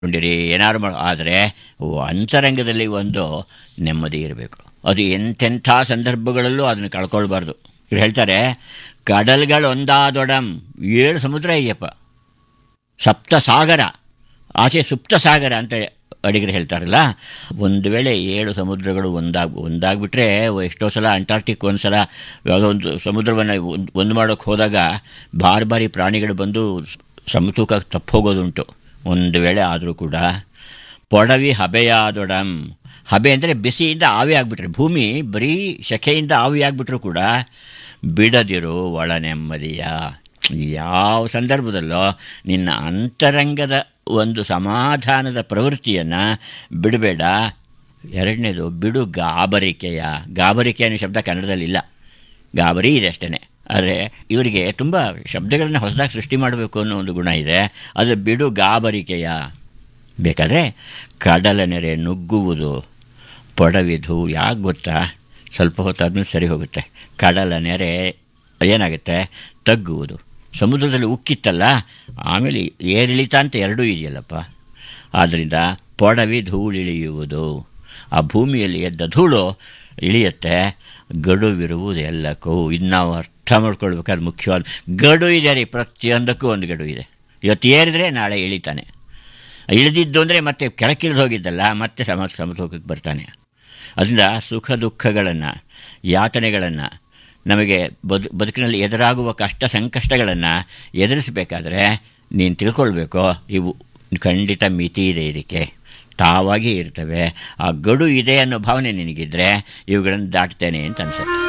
ಕೊಂಡಿರಿ ಏನಾದ್ರು ಮಾಡ ಆದರೆ ಅಂತರಂಗದಲ್ಲಿ ಒಂದು ನೆಮ್ಮದಿ ಇರಬೇಕು ಅದು ಎಂತೆಂಥ ಸಂದರ್ಭಗಳಲ್ಲೂ ಅದನ್ನು ಕಳ್ಕೊಳ್ಬಾರ್ದು ಇವ್ರು ಹೇಳ್ತಾರೆ ಕಡಲ್ಗಳು ಒಂದಾದೊಡಂ ಏಳು ಸಮುದ್ರ ಇದೆಯಪ್ಪ ಸಪ್ತ ಸಾಗರ ಆಚೆ ಸುಪ್ತ ಸಾಗರ ಅಂತ ಅಡಿಗರು ಹೇಳ್ತಾರಲ್ಲ ಒಂದು ವೇಳೆ ಏಳು ಸಮುದ್ರಗಳು ಒಂದಾಗ್ ಒಂದಾಗ್ಬಿಟ್ರೆ ಎಷ್ಟೋ ಸಲ ಅಂಟಾರ್ಟಿಕ್ ಒಂದು ಸಲ ಯಾವುದೋ ಒಂದು ಸಮುದ್ರವನ್ನು ಒಂದು ಒಂದು ಮಾಡೋಕ್ಕೆ ಹೋದಾಗ ಬಾರಿ ಬಾರಿ ಪ್ರಾಣಿಗಳು ಬಂದು ಸಮತೂಕ ತಪ್ಪೋಗೋದುಂಟು ಒಂದು ವೇಳೆ ಆದರೂ ಕೂಡ ಪೊಡವಿ ಹಬೆಯಾದೊಡಂ ಹಬೆ ಅಂದರೆ ಬಿಸಿಯಿಂದ ಆವಿ ಆಗಿಬಿಟ್ರೆ ಭೂಮಿ ಬರೀ ಶೆಕೆಯಿಂದ ಆವಿ ಆಗಿಬಿಟ್ರೂ ಕೂಡ ಬಿಡದಿರು ಒಳ ನೆಮ್ಮದಿಯ ಯಾವ ಸಂದರ್ಭದಲ್ಲೋ ನಿನ್ನ ಅಂತರಂಗದ ಒಂದು ಸಮಾಧಾನದ ಪ್ರವೃತ್ತಿಯನ್ನು ಬಿಡಬೇಡ ಎರಡನೇದು ಬಿಡು ಗಾಬರಿಕೆಯ ಗಾಬರಿಕೆ ಅನ್ನೋ ಶಬ್ದ ಕನ್ನಡದಲ್ಲಿ ಇಲ್ಲ ಗಾಬರಿ ಇದೆ ಅಷ್ಟೇ ಆದರೆ ಇವರಿಗೆ ತುಂಬ ಶಬ್ದಗಳನ್ನು ಹೊಸದಾಗಿ ಸೃಷ್ಟಿ ಮಾಡಬೇಕು ಅನ್ನೋ ಒಂದು ಗುಣ ಇದೆ ಅದು ಬಿಡು ಗಾಬರಿಕೆಯ ಬೇಕಾದರೆ ಕಡಲ ನೆರೆ ನುಗ್ಗುವುದು ಪೊಡವಿದು ಯಾಕೆ ಗೊತ್ತಾ ಸ್ವಲ್ಪ ಹೊತ್ತಾದ್ಮೇಲೆ ಸರಿ ಹೋಗುತ್ತೆ ಕಡಲ ನೆರೆ ಏನಾಗುತ್ತೆ ತಗ್ಗುವುದು ಸಮುದ್ರದಲ್ಲಿ ಉಕ್ಕಿತ್ತಲ್ಲ ಆಮೇಲೆ ಏರಿಳಿತ ಅಂತ ಎರಡೂ ಇದೆಯಲ್ಲಪ್ಪ ಆದ್ದರಿಂದ ಪೊಡವಿ ಧೂಳಿಳಿಯುವುದು ಆ ಭೂಮಿಯಲ್ಲಿ ಎದ್ದ ಧೂಳು ಇಳಿಯುತ್ತೆ ಗಡುವಿರುವುದು ಎಲ್ಲಕ್ಕೂ ಇದು ನಾವು ಅರ್ಥ ಮಾಡ್ಕೊಳ್ಬೇಕಾದ್ರೆ ಮುಖ್ಯವಾದ ಗಡು ಇದೆ ರೀ ಪ್ರತಿಯೊಂದಕ್ಕೂ ಒಂದು ಗಡು ಇದೆ ಇವತ್ತು ಏರಿದ್ರೆ ನಾಳೆ ಇಳಿತಾನೆ ಇಳಿದಿದ್ದು ಅಂದರೆ ಮತ್ತೆ ಕೆಳಕಿಳಿದು ಹೋಗಿದ್ದಲ್ಲ ಮತ್ತೆ ಸಮ ಸಮತೋಕಕ್ಕೆ ಬರ್ತಾನೆ ಅದರಿಂದ ಸುಖ ದುಃಖಗಳನ್ನು ಯಾತನೆಗಳನ್ನು ನಮಗೆ ಬದು ಬದುಕಿನಲ್ಲಿ ಎದುರಾಗುವ ಕಷ್ಟ ಸಂಕಷ್ಟಗಳನ್ನು ಎದುರಿಸಬೇಕಾದ್ರೆ ನೀನು ತಿಳ್ಕೊಳ್ಬೇಕು ಇವು ಖಂಡಿತ ಮಿತಿ ಇದೆ ಇದಕ್ಕೆ ತಾವಾಗಿ ಇರ್ತವೆ ಆ ಗಡು ಇದೆ ಅನ್ನೋ ಭಾವನೆ ನಿನಗಿದ್ರೆ ಇವುಗಳನ್ನು ದಾಟ್ತೇನೆ ಅಂತ ಅನ್ಸುತ್ತೆ